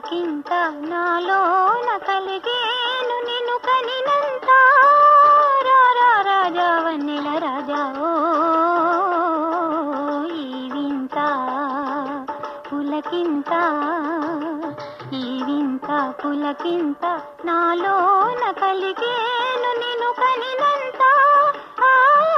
పులకింత నాలోన కలిగేను నిన్ను కనినంత రారా రాజా వన్నెల రాజా ఓ ఈ వింత పులకింత ఈ వింత పులకింత నాలోన కలిగేను నిన్ను కనినంత ఆ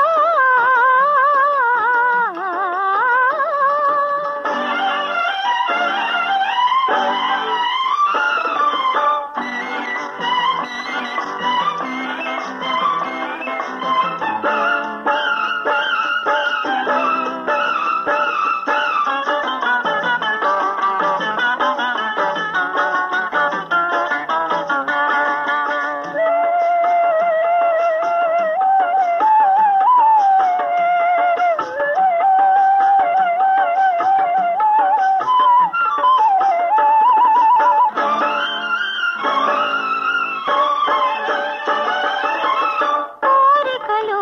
కోరికలు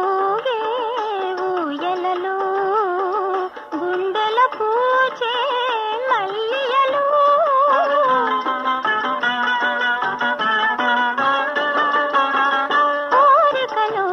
ఊయలలు గుండెల పూచే మల్లియలు కోరికలు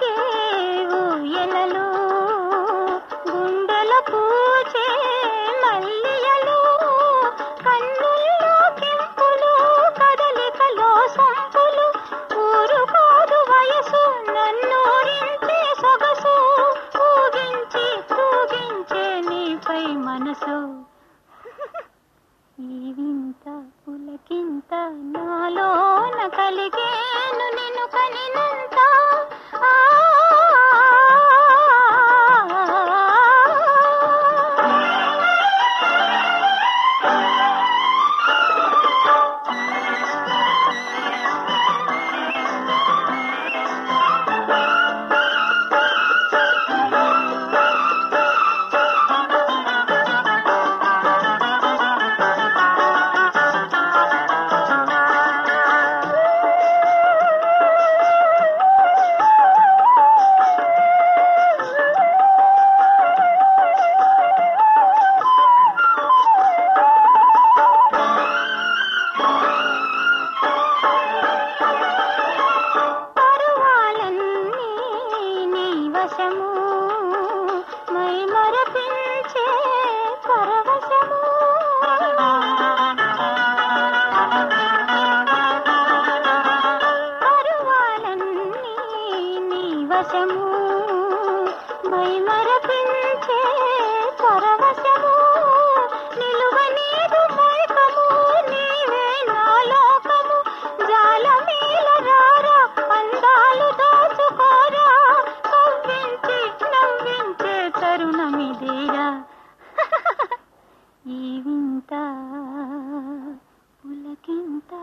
ఊయలలు గుండెల పూచే మల్లియలు కన్నుల్లో కెంపులు కదలికలో సంపులు ఊరుకోదు వయసు నన్నూరించే సొగసు ఊగించి తూగించే నీపై మనసు ఈ వింత పులకింత నాలోన కలిగేను నిన్ను కనినంత ఆ పరువాలన్నీ నీ వశము మై మరపించే పరవశము పరువాలన్నీ నీ వశము మై మరపించే పరవశము నిలువ నీదు మైకము నీవే నా లోకము జాలమీల రారా అందాలు దోచుకోరా కవ్వించి నవ్వించే తరుణమిదేరా ఈ వింత పులకింత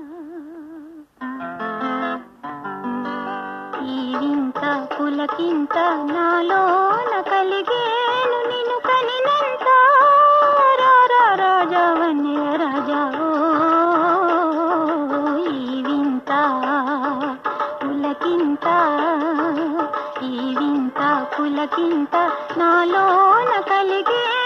ఈ వింత పులకింత నాలోన కలిగేను నిన్ను కనినంత రారా రాజా వన్య రాజా ఓ ఈ వింత పులకింత ఈ వింత పులకింత నాలోన కలిగే